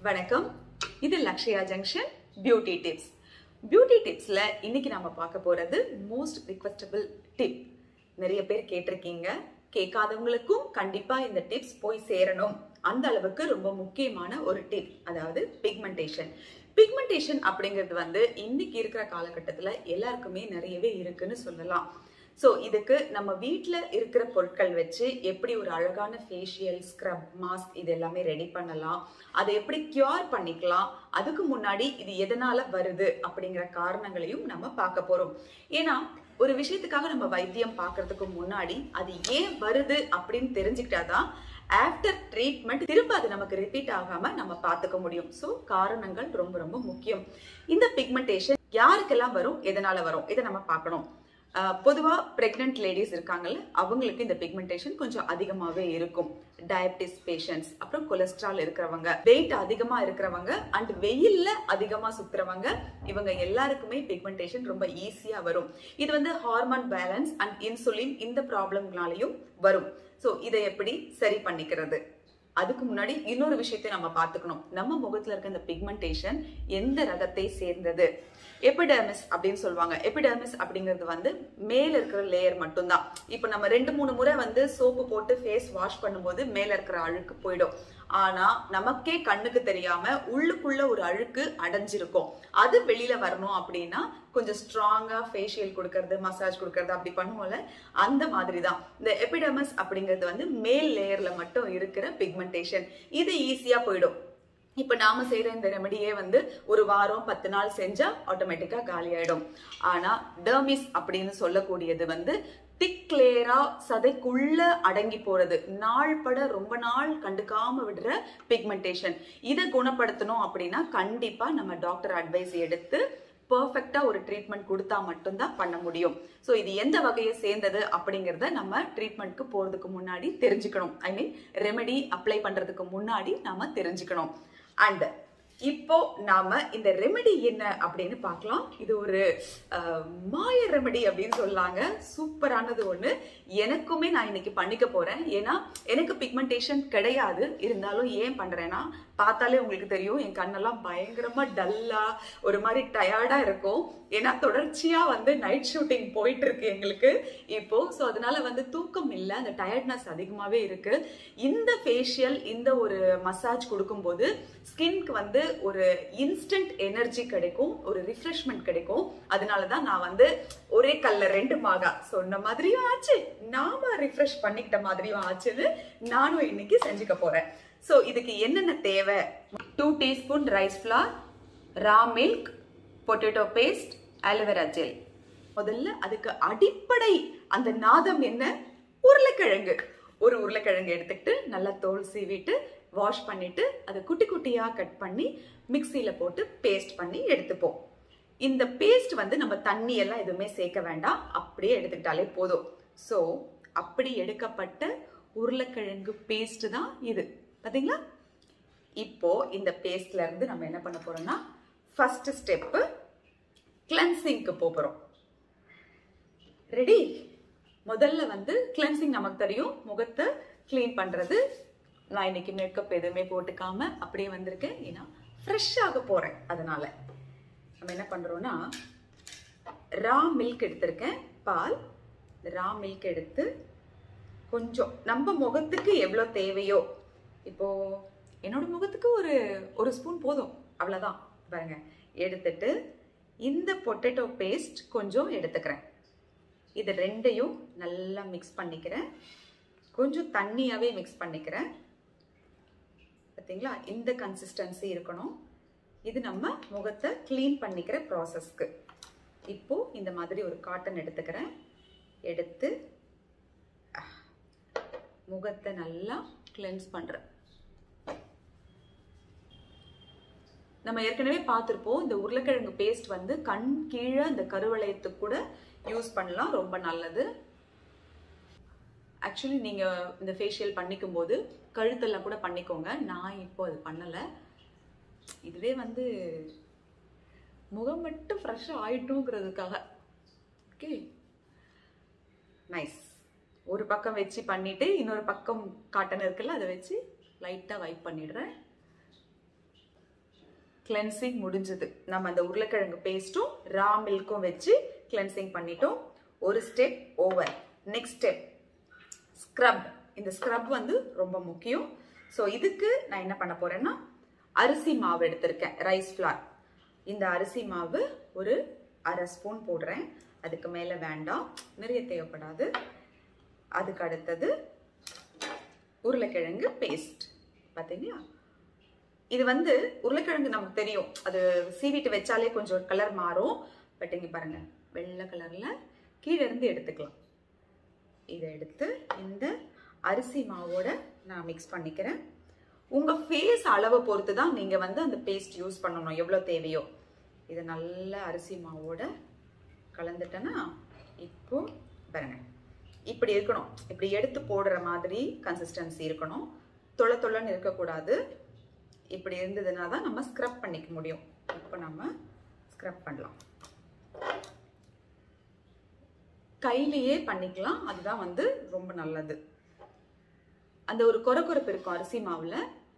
வணக்கம் இது Lakshya junction beauty tips beauty டிப்ஸ்ல இன்னைக்கு நாம பார்க்க போறது மோஸ்ட் ரிக்வெஸ்டபிள் டிப் நிறைய பேர் கேட்டிருக்கீங்க கேட்காதவங்களுக்கும் கண்டிப்பா இந்த டிப்ஸ் போய் சேரணும் அந்த அளவுக்கு ரொம்ப முக்கியமான ஒரு டிப் அதாவது பிக்மெண்டேஷன் பிக்மெண்டேஷன் அப்படிங்கிறது வந்து இன்னைக்கு இருக்கிற காலகட்டத்துல எல்லாருக்குமே நிறையவே இருக்குன்னு சொல்லலாம் ஸோ இதுக்கு நம்ம வீட்டில் இருக்கிற பொருட்கள் வச்சு எப்படி ஒரு அழகான ஃபேஷியல் ஸ்க்ரப் மாஸ்க் இது எல்லாமே ரெடி பண்ணலாம் அதை எப்படி கியூர் பண்ணிக்கலாம் அதுக்கு முன்னாடி இது எதனால வருது அப்படிங்கிற காரணங்களையும் நம்ம பார்க்க போறோம் ஏன்னா ஒரு விஷயத்துக்காக நம்ம வைத்தியம் பார்க்கறதுக்கு முன்னாடி அது ஏன் வருது அப்படின்னு தெரிஞ்சுக்கிட்டாதான் ஆஃப்டர் ட்ரீட்மெண்ட் திரும்ப அது நமக்கு ரிப்பீட் ஆகாம நம்ம பார்த்துக்க முடியும் ஸோ காரணங்கள் ரொம்ப ரொம்ப முக்கியம் இந்த பிக்மெண்டேஷன் யாருக்கெல்லாம் வரும் எதனால வரும் இதை நம்ம பார்க்கணும் பொதுவாக ப்ரெக்னென்ட் லேடிஸ் இருக்காங்கல்ல அவங்களுக்கு இந்த பிக்மெண்டேஷன் கொஞ்சம் அதிகமாகவே இருக்கும் டயபிட்டிஸ் பேஷண்ட்ஸ் அப்புறம் கொலஸ்ட்ரால் இருக்கிறவங்க வெயிட் அதிகமாக இருக்கிறவங்க அண்ட் வெயில்ல அதிகமாக சுத்துறவங்க இவங்க எல்லாருக்குமே பிக்மெண்டேஷன் ரொம்ப ஈஸியாக வரும் இது வந்து ஹார்மோன் பேலன்ஸ் அண்ட் இன்சுலின் இந்த ப்ராப்ளம்னாலையும் வரும் ஸோ இதை எப்படி சரி பண்ணிக்கிறது அதுக்கு முன்னாடி இன்னொரு விஷயத்தை நம்ம பார்த்துக்கணும் நம்ம முகத்துல இருக்க இந்த பிக்மெண்டேஷன் எந்த ரகத்தை சேர்ந்தது எபிடர்மிஸ் அப்படின்னு சொல்லுவாங்க எபிடர்மிஸ் அப்படிங்கிறது வந்து மேல இருக்கிற லேயர் மட்டும்தான் இப்போ நம்ம ரெண்டு மூணு முறை வந்து சோப்பு போட்டு ஃபேஸ் வாஷ் பண்ணும்போது மேல இருக்கிற அழுக்கு போயிடும் ஆனா நமக்கே கண்ணுக்கு தெரியாம உள்ளுக்குள்ள ஒரு அழுக்கு அடைஞ்சிருக்கும் அது வெளியில வரணும் அப்படின்னா கொஞ்சம் ஸ்ட்ராங்கா ஃபேஷியல் கொடுக்கறது மசாஜ் கொடுக்கறது அப்படி பண்ணுவோம்ல அந்த மாதிரி தான் இந்த எபிடமஸ் அப்படிங்கிறது வந்து மேல் லேயர்ல மட்டும் இருக்கிற பிக்மெண்டேஷன் இது ஈஸியா போயிடும் இப்ப நாம செய்யற இந்த ரெமடியே வந்து ஒரு வாரம் பத்து நாள் செஞ்சா ஆட்டோமேட்டிக்கா காலி ஆயிடும் ஆனா டெர்மிஸ் அப்படின்னு சொல்லக்கூடியது வந்து திக் லேயரா சதைக்குள்ள அடங்கி போறது நாள் பட ரொம்ப நாள் கண்டுக்காம விடுற பிக்மெண்டேஷன் இதை குணப்படுத்தணும் அப்படின்னா கண்டிப்பா நம்ம டாக்டர் அட்வைஸ் எடுத்து பர்ஃபெக்டா ஒரு ட்ரீட்மெண்ட் கொடுத்தா மட்டும்தான் பண்ண முடியும் ஸோ இது எந்த வகையை சேர்ந்தது அப்படிங்கிறத நம்ம ட்ரீட்மெண்ட்க்கு போறதுக்கு முன்னாடி தெரிஞ்சுக்கணும் ஐ மீன் ரெமெடி அப்ளை பண்றதுக்கு முன்னாடி நாம தெரிஞ்சுக்கணும் அண்ட் இப்போ நாம இந்த ரெமெடி என்ன அப்படின்னு பார்க்கலாம் இது ஒரு மாய ரெமெடி அப்படின்னு சொல்லாங்க சூப்பரானது ஒண்ணு எனக்குமே நான் இன்னைக்கு பண்ணிக்க போறேன் ஏன்னா எனக்கு பிக்மெண்டேஷன் கிடையாது இருந்தாலும் ஏன் பண்றேன்னா பார்த்தாலே உங்களுக்கு தெரியும் என் கண்ணெல்லாம் பயங்கரமா டல்லா ஒரு மாதிரி டயர்டா இருக்கும் ஏன்னா தொடர்ச்சியா வந்து நைட் ஷூட்டிங் போயிட்டு இருக்கு எங்களுக்கு இப்போ ஸோ அதனால வந்து தூக்கம் இல்லை அந்த டயர்ட்னஸ் அதிகமாவே இருக்கு இந்த ஃபேஷியல் இந்த ஒரு மசாஜ் கொடுக்கும்போது ஸ்கின்க்கு வந்து ஒரு இன்ஸ்டன்ட் எனர்ஜி கிடைக்கும் ஒரு ரிஃப்ரெஷ்மெண்ட் கிடைக்கும் அதனால தான் நான் வந்து ஒரே கல்ல ரெண்டு மாகா சொன்ன மாதிரியும் ஆச்சு நாம ரிஃப்ரெஷ் பண்ணிக்கிட்ட மாதிரியும் ஆச்சுன்னு நானும் இன்னைக்கு செஞ்சுக்க போறேன் ஸோ இதுக்கு என்னென்ன தேவை two teaspoon rice flour raw milk potato paste aloe vera gel முதல்ல அதுக்கு அடிப்படை அந்த நாதம் என்ன உருளைக்கிழங்கு ஒரு உருளைக்கிழங்கு எடுத்துக்கிட்டு நல்லா தோல் சீவிட்டு வாஷ் பண்ணிட்டு அதை குட்டி குட்டியா கட் பண்ணி மிக்சியில போட்டு பேஸ்ட் பண்ணி எடுத்துப்போம் இந்த பேஸ்ட் வந்து நம்ம தண்ணி எல்லாம் எதுவுமே சேர்க்க வேண்டாம் அப்படியே எடுத்துக்கிட்டாலே போதும் ஸோ அப்படி எடுக்கப்பட்ட உருளைக்கிழங்கு பேஸ்ட் தான் இது பார்த்தீங்களா இப்போ இந்த பேஸ்ட்ல இருந்து நம்ம என்ன பண்ண போறோம்னா ஃபர்ஸ்ட் ஸ்டெப்பு கிளென்சிங்க்கு போகிறோம் ரெடி முதல்ல வந்து கிளென்சிங் நமக்கு தெரியும் முகத்தை க்ளீன் பண்றது நான் இன்னைக்கு மேக்கப் எதுவுமே போட்டுக்காம அப்படியே வந்திருக்கேன் ஏன்னா ஃப்ரெஷ் ஆக போறேன் அதனால நம்ம என்ன பண்றோம்னா ரா மில்க் எடுத்திருக்கேன் பால் ரா மில்க் எடுத்து கொஞ்சம் நம்ம முகத்துக்கு எவ்வளோ தேவையோ இப்போ என்னோட முகத்துக்கு ஒரு ஒரு ஸ்பூன் போதும் அவ்வளோதான் பாருங்க எடுத்துட்டு இந்த பொட்டேட்டோ பேஸ்ட் கொஞ்சம் எடுத்துக்கிறேன் இது ரெண்டையும் நல்லா மிக்ஸ் பண்ணிக்கிறேன் கொஞ்சம் தண்ணியாகவே மிக்ஸ் பண்ணிக்கிறேன் பார்த்தீங்களா இந்த கன்சிஸ்டன்சி இருக்கணும் இது நம்ம முகத்தை க்ளீன் பண்ணிக்கிற ப்ராசஸ்க்கு இப்போ இந்த மாதிரி ஒரு காட்டன் எடுத்துக்கிறேன் எடுத்து முகத்தை நல்லா கிளென்ஸ் பண்ணுறேன் நம்ம ஏற்கனவே பார்த்துருப்போம் இந்த உருளைக்கிழங்கு பேஸ்ட் வந்து கண் கீழே இந்த கருவளையத்துக்கு கூட யூஸ் பண்ணலாம் ரொம்ப நல்லது ஆக்சுவலி நீங்கள் இந்த ஃபேஷியல் பண்ணிக்கும் போது கழுத்தெல்லாம் கூட பண்ணிக்கோங்க நான் இப்போ அது பண்ணலை இதுவே வந்து முகம் மட்டும் ஃப்ரெஷ்ஷாக ஆயிட்டுங்கிறதுக்காக ஓகே நைஸ் ஒரு பக்கம் வச்சு பண்ணிட்டு இன்னொரு பக்கம் காட்டன் இருக்குல்ல அதை வச்சு லைட்டாக வைப் பண்ணிடுறேன் கிளென்சிங் முடிஞ்சது நம்ம அந்த உருளைக்கிழங்கு பேஸ்ட்டும் ரா மில்க்கும் வச்சு கிளென்சிங் பண்ணிட்டோம் ஒரு step over next step scrub இந்த ஸ்க்ரப் வந்து ரொம்ப முக்கியம் ஸோ இதுக்கு நான் என்ன பண்ண போறேன்னா அரிசி மாவு எடுத்திருக்கேன் ரைஸ் ஃப்ளார் இந்த அரிசி மாவு ஒரு அரை ஸ்பூன் போடுறேன் அதுக்கு மேலே வேண்டாம் நிறைய தேவைப்படாது அதுக்கு அடுத்தது உருளைக்கிழங்கு பேஸ்ட் பார்த்தீங்களா இது வந்து உருளைக்கிழங்கு நமக்கு தெரியும் அது சீவிட்டு வச்சாலே கொஞ்சம் கலர் மாறும் பட் இங்கே பாருங்க வெள்ளை கலர்ல கீழே இருந்து எடுத்துக்கலாம் இதை எடுத்து இந்த அரிசி மாவோட நான் மிக்ஸ் பண்ணிக்கிறேன் உங்க ஃபேஸ் அளவை பொறுத்து தான் நீங்க வந்து அந்த பேஸ்ட் யூஸ் பண்ணணும் எவ்வளவு தேவையோ இதை நல்ல அரிசி மாவோட கலந்துட்டேன்னா இப்போ பாருங்க இப்படி இருக்கணும் இப்படி எடுத்து போடுற மாதிரி கன்சிஸ்டன்சி இருக்கணும் தொலை தொலைன்னு இருக்கக்கூடாது இப்படி இருந்ததுன்னா தான் நம்ம ஸ்க்ரப் பண்ணிக்க முடியும் இப்போ நம்ம ஸ்க்ரப் பண்ணலாம் கையிலேயே பண்ணிக்கலாம் அதுதான் வந்து ரொம்ப நல்லது அந்த ஒரு கொரகொரப்பு இருக்கும் அரிசி மாவுல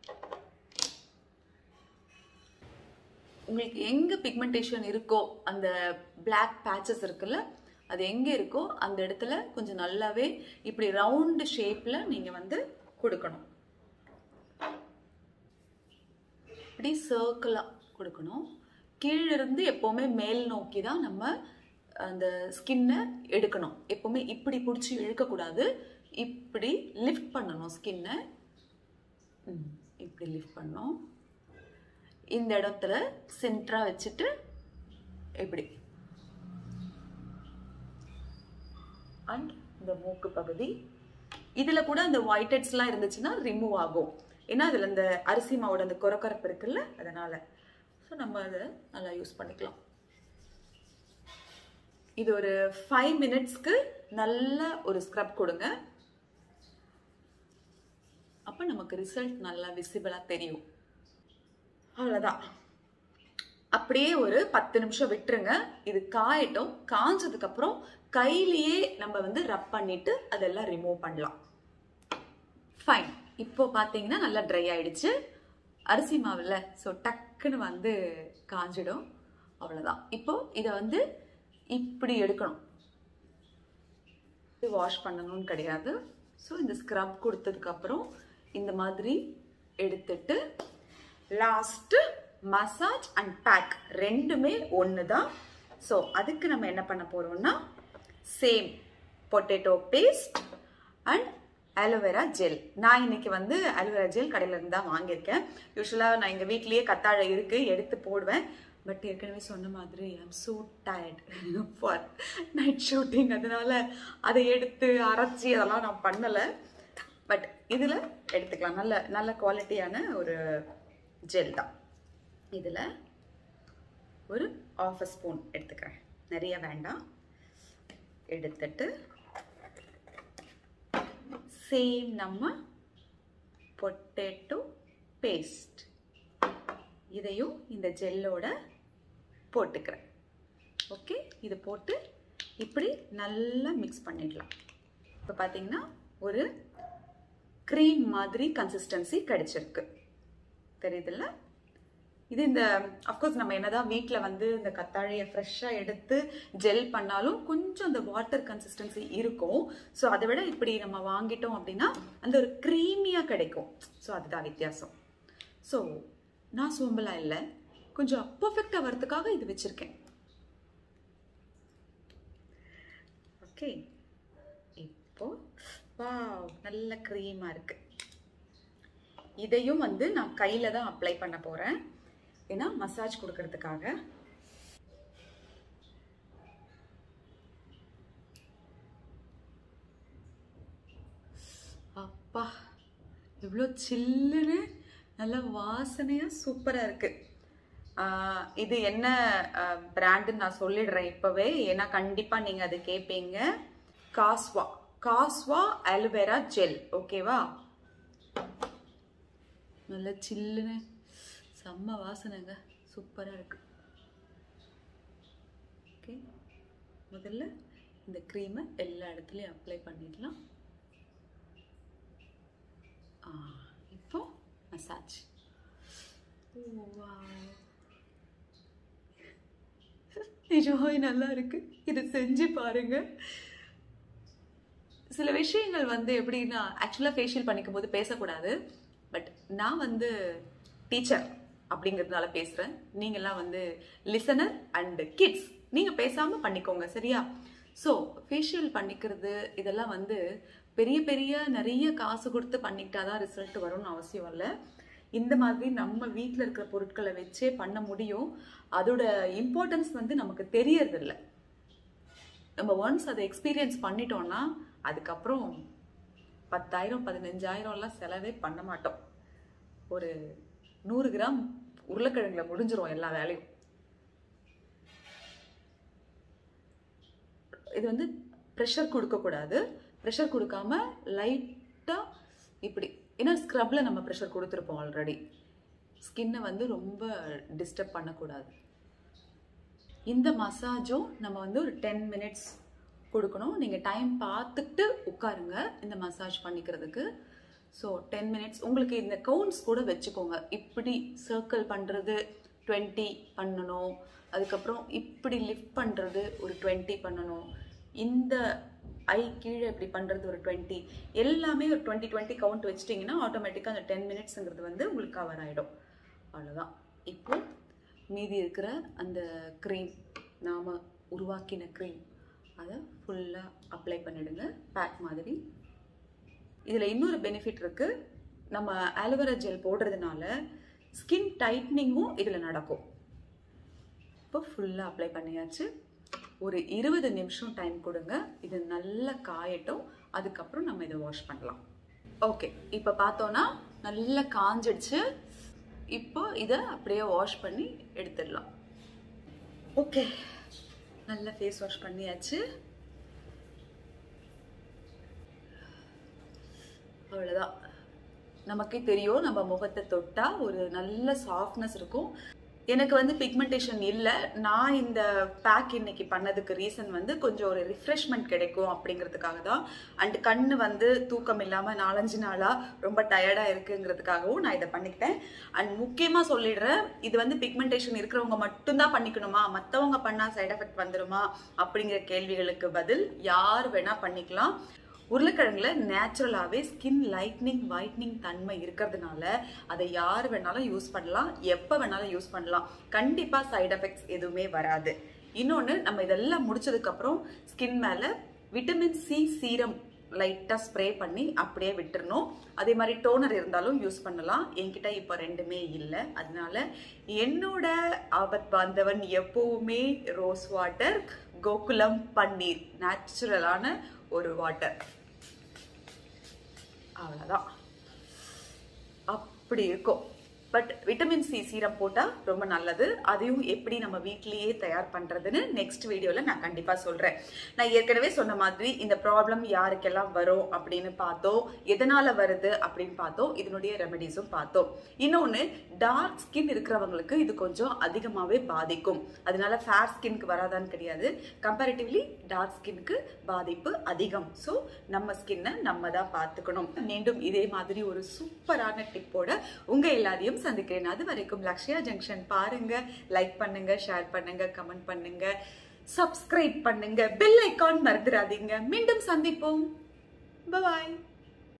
உங்களுக்கு எங்க பிக்மெண்டேஷன் இருக்கோ அந்த பிளாக் பேச்சஸ் இருக்குல்ல அது எங்க இருக்கோ அந்த இடத்துல கொஞ்சம் நல்லாவே இப்படி ரவுண்டு ஷேப்ல நீங்க வந்து கொடுக்கணும் இப்படி சர்க்கிளா கொடுக்கணும் கீழிருந்து எப்பவுமே மேல் நோக்கி தான் நம்ம அந்த ஸ்கின்னை எடுக்கணும் எப்பவுமே இப்படி பிடிச்சி இழுக்கக்கூடாது இப்படி லிஃப்ட் பண்ணணும் ஸ்கின்னை இப்படி லிஃப்ட் பண்ணணும் இந்த இடத்துல சென்டரா வச்சுட்டு இப்படி அண்ட் இந்த மூக்கு பகுதி இதுல கூட அந்த ஒயிட் ஹெட்ஸ்லாம் இருந்துச்சுன்னா ரிமூவ் ஆகும் ஏன்னா அதுல இந்த அரிசி மாவோட அந்த கொரக்கொரப்பு இருக்குல்ல அதனால ஸோ நம்ம அதை நல்லா யூஸ் பண்ணிக்கலாம் இது ஒரு ஃபைவ் மினிட்ஸ்க்கு நல்ல ஒரு ஸ்க்ரப் கொடுங்க அப்போ நமக்கு ரிசல்ட் நல்லா விசிபிளாக தெரியும் அவ்வளோதான் அப்படியே ஒரு பத்து நிமிஷம் விட்டுருங்க இது காயட்டும் காஞ்சதுக்கு அப்புறம் கையிலேயே நம்ம வந்து ரப் பண்ணிட்டு அதெல்லாம் ரிமூவ் பண்ணலாம் ஃபைன் இப்போ பார்த்தீங்கன்னா நல்லா ட்ரை ஆயிடுச்சு அரிசி மாவுல ஸோ டக்குன்னு வந்து காஞ்சிடும் அவ்வளோதான் இப்போ இதை வந்து இப்படி எடுக்கணும் வாஷ் பண்ணணும்னு கிடையாது ஸோ இந்த ஸ்க்ரப் கொடுத்ததுக்கு அப்புறம் இந்த மாதிரி எடுத்துட்டு லாஸ்ட் மசாஜ் அண்ட் பேக் ரெண்டுமே ஒன்று தான் ஸோ அதுக்கு நம்ம என்ன பண்ண போறோம்னா same potato paste and aloe vera gel நான் இன்னைக்கு வந்து அலோவேரா ஜெல் கடையில இருந்து தான் வாங்கியிருக்கேன் யூஸ்வலாக நான் எங்கள் வீட்லயே கத்தாழை இருக்கு எடுத்து போடுவேன் பட் ஏற்கனவே சொன்ன மாதிரி I'm so tired for night shooting அதனால அதை எடுத்து அரைச்சி அதெல்லாம் நான் பண்ணலை பட் இதில் எடுத்துக்கலாம் நல்ல நல்ல குவாலிட்டியான ஒரு ஜெல் தான் இதில் ஒரு ஆஃப் ஸ்பூன் எடுத்துக்கிறேன் நிறைய வேண்டாம் எடுத்துட்டு சேம் நம்ம பொட்டேட்டோ பேஸ்ட் இதையும் இந்த ஜெல்லோட போட்டுக்கிறேன் ஓகே இது போட்டு இப்படி நல்லா மிக்ஸ் பண்ணிடலாம் இப்போ பார்த்தீங்கன்னா ஒரு க்ரீம் மாதிரி கன்சிஸ்டன்சி கிடைச்சிருக்கு தெரியுதுல்ல இது இந்த அஃப்கோர்ஸ் நம்ம என்னதான் வீட்டில் வந்து இந்த கத்தாழையை ஃப்ரெஷ்ஷாக எடுத்து ஜெல் பண்ணாலும் கொஞ்சம் அந்த வாட்டர் கன்சிஸ்டன்சி இருக்கும் ஸோ அதை விட இப்படி நம்ம வாங்கிட்டோம் அப்படின்னா அந்த ஒரு க்ரீமியாக கிடைக்கும் ஸோ அதுதான் வித்தியாசம் ஸோ நான் சோம்பலா இல்லை கொஞ்சம் பர்ஃபெக்டாக வரதுக்காக இது வச்சுருக்கேன் ஓகே இப்போ வாவ் நல்ல க்ரீமாக இருக்கு இதையும் வந்து நான் கையில் தான் அப்ளை பண்ண போகிறேன் ஏன்னா மசாஜ் கொடுக்கறதுக்காக அப்பா இவ்வளோ சில்லுன்னு நல்ல வாசனையாக சூப்பராக இருக்கு ஆஹ் இது என்ன பிராண்டுன்னு நான் சொல்லிடுறேன் இப்போவே ஏன்னா கண்டிப்பாக நீங்கள் அது கேட்பீங்க காஸ்வா காஸ்வா அலோவேரா ஜெல் ஓகேவா நல்ல சில்லுன்னு செம்ம வாசனைங்க சூப்பராக இருக்கு ஓகே முதல்ல இந்த க்ரீமை எல்லா இடத்துலையும் அப்ளை பண்ணிடலாம் ஆ, இப்போ மசாஜ் நிஜமாவே நல்லா இருக்கு இது செஞ்சு பாருங்க சில விஷயங்கள் வந்து எப்படின்னா ஆக்சுவலாக ஃபேஷியல் பண்ணிக்கும் போது பேசக்கூடாது பட் நான் வந்து டீச்சர் அப்படிங்கிறதுனால பேசுகிறேன் நீங்கள்லாம் வந்து லிசனர் அண்ட் கிட்ஸ் நீங்கள் பேசாமல் பண்ணிக்கோங்க சரியா ஸோ ஃபேஷியல் பண்ணிக்கிறது இதெல்லாம் வந்து பெரிய பெரிய நிறைய காசு கொடுத்து பண்ணிக்கிட்டாதான் ரிசல்ட் வரும்னு அவசியம் இல்லை இந்த மாதிரி நம்ம வீட்டில் இருக்கிற பொருட்களை வச்சே பண்ண முடியும் அதோட இம்பார்ட்டன்ஸ் வந்து நமக்கு தெரியறதில்ல நம்ம ஒன்ஸ் அதை எக்ஸ்பீரியன்ஸ் பண்ணிட்டோம்னா அதுக்கப்புறம் பத்தாயிரம் பதினஞ்சாயிரம்லாம் செலவே பண்ண மாட்டோம் ஒரு நூறு கிராம் உருளைக்கிழங்குல முடிஞ்சிரும் எல்லா வேலையும் இது வந்து ப்ரெஷர் கொடுக்கக்கூடாது ப்ரெஷர் கொடுக்காம லைட்டாக இப்படி ஏன்னா ஸ்க்ரப்பில் நம்ம ப்ரெஷர் கொடுத்துருப்போம் ஆல்ரெடி ஸ்கின்னை வந்து ரொம்ப டிஸ்டர்ப் பண்ணக்கூடாது இந்த மசாஜும் நம்ம வந்து ஒரு டென் மினிட்ஸ் கொடுக்கணும் நீங்கள் டைம் பார்த்துட்டு உட்காருங்க இந்த மசாஜ் பண்ணிக்கிறதுக்கு ஸோ டென் மினிட்ஸ் உங்களுக்கு இந்த கவுண்ட்ஸ் கூட வச்சுக்கோங்க இப்படி சர்க்கிள் பண்ணுறது டுவெண்ட்டி பண்ணணும் அதுக்கப்புறம் இப்படி லிஃப்ட் பண்ணுறது ஒரு டுவெண்ட்டி பண்ணணும் இந்த ஐ கீழே இப்படி பண்ணுறது ஒரு டுவெண்ட்டி எல்லாமே ஒரு டுவெண்ட்டி டுவெண்ட்டி கவுண்ட் வச்சிட்டிங்கன்னா ஆட்டோமேட்டிக்காக அந்த டென் மினிட்ஸுங்கிறது வந்து உங்களுக்கு கவர் ஆகிடும் அவ்வளோதான் இப்போ மீதி இருக்கிற அந்த க்ரீம் நாம் உருவாக்கின க்ரீம் அதை ஃபுல்லாக அப்ளை பண்ணிடுங்க பேக் மாதிரி இதில் இன்னொரு பெனிஃபிட் இருக்குது நம்ம ஆலோவேரா ஜெல் போடுறதுனால ஸ்கின் டைட்னிங்கும் இதில் நடக்கும் இப்போ ஃபுல்லாக அப்ளை பண்ணியாச்சு ஒரு இருபது நிமிஷம் டைம் கொடுங்க இது நல்லா காயட்டும் அதுக்கப்புறம் நம்ம இதை வாஷ் பண்ணலாம் ஓகே இப்போ பார்த்தோன்னா நல்லா காஞ்சிடுச்சு இப்போ இதை அப்படியே வாஷ் பண்ணி எடுத்துடலாம் ஓகே நல்லா ஃபேஸ் வாஷ் பண்ணியாச்சு அவ்வளோதான் நமக்கே தெரியும் நம்ம முகத்தை தொட்டா ஒரு நல்ல சாஃப்ட்னஸ் இருக்கும் எனக்கு வந்து பிக்மெண்டேஷன் இல்லை நான் இந்த பேக் இன்னைக்கு பண்ணதுக்கு ரீசன் வந்து கொஞ்சம் ஒரு ரிஃப்ரெஷ்மெண்ட் கிடைக்கும் அப்படிங்கிறதுக்காக தான் அண்ட் கண்ணு வந்து தூக்கம் இல்லாமல் நாலஞ்சு நாளாக ரொம்ப டயர்டாக இருக்குங்கிறதுக்காகவும் நான் இதை பண்ணிக்கிட்டேன் அண்ட் முக்கியமாக சொல்லிடுறேன் இது வந்து பிக்மெண்டேஷன் இருக்கிறவங்க மட்டும்தான் பண்ணிக்கணுமா மற்றவங்க பண்ணால் சைட் எஃபெக்ட் வந்துடுமா அப்படிங்கிற கேள்விகளுக்கு பதில் யார் வேணால் பண்ணிக்கலாம் உருளைக்கிழங்குல நேச்சுரலாகவே ஸ்கின் லைட்னிங் ஒயிட்னிங் தன்மை இருக்கிறதுனால அதை யார் வேணாலும் யூஸ் பண்ணலாம் எப்போ வேணாலும் யூஸ் பண்ணலாம் கண்டிப்பாக சைட் எஃபெக்ட்ஸ் எதுவுமே வராது இன்னொன்று நம்ம இதெல்லாம் முடிச்சதுக்கப்புறம் ஸ்கின் மேலே விட்டமின் சி சீரம் லைட்டாக ஸ்ப்ரே பண்ணி அப்படியே விட்டுறணும் அதே மாதிரி டோனர் இருந்தாலும் யூஸ் பண்ணலாம் என்கிட்ட இப்போ ரெண்டுமே இல்லை அதனால என்னோட ஆபத் பாந்தவன் எப்பவுமே ரோஸ் வாட்டர் கோகுலம் பன்னீர் நேச்சுரலான ஒரு வாட்டர் அவ்வளோதான் அப்படி இருக்கும் பட் விட்டமின் சி சீரம் போட்டால் ரொம்ப நல்லது அதையும் எப்படி நம்ம வீட்லேயே தயார் பண்ணுறதுன்னு நெக்ஸ்ட் வீடியோவில் நான் கண்டிப்பாக சொல்கிறேன் நான் ஏற்கனவே சொன்ன மாதிரி இந்த ப்ராப்ளம் யாருக்கெல்லாம் வரும் அப்படின்னு பார்த்தோம் எதனால் வருது அப்படின்னு பார்த்தோம் இதனுடைய ரெமெடிஸும் பார்த்தோம் இன்னொன்று டார்க் ஸ்கின் இருக்கிறவங்களுக்கு இது கொஞ்சம் அதிகமாகவே பாதிக்கும் அதனால ஃபேர் ஸ்கின்க்கு வராதான்னு கிடையாது கம்பேரிட்டிவ்லி டார்க் ஸ்கின்க்கு பாதிப்பு அதிகம் ஸோ நம்ம ஸ்கின்னை நம்ம தான் பார்த்துக்கணும் மீண்டும் இதே மாதிரி ஒரு சூப்பரான டிப்போட உங்க எல்லாரையும் சந்திக்கிறேன் அது வரைக்கும் லக்ஷ்யா ஜங்ஷன் பாருங்க லைக் பண்ணுங்க ஷேர் பண்ணுங்க கமெண்ட் பண்ணுங்க சப்ஸ்கிரைப் பண்ணுங்க பெல் ஐக்கான் மறந்துடாதீங்க மீண்டும் சந்திப்போம் பாய்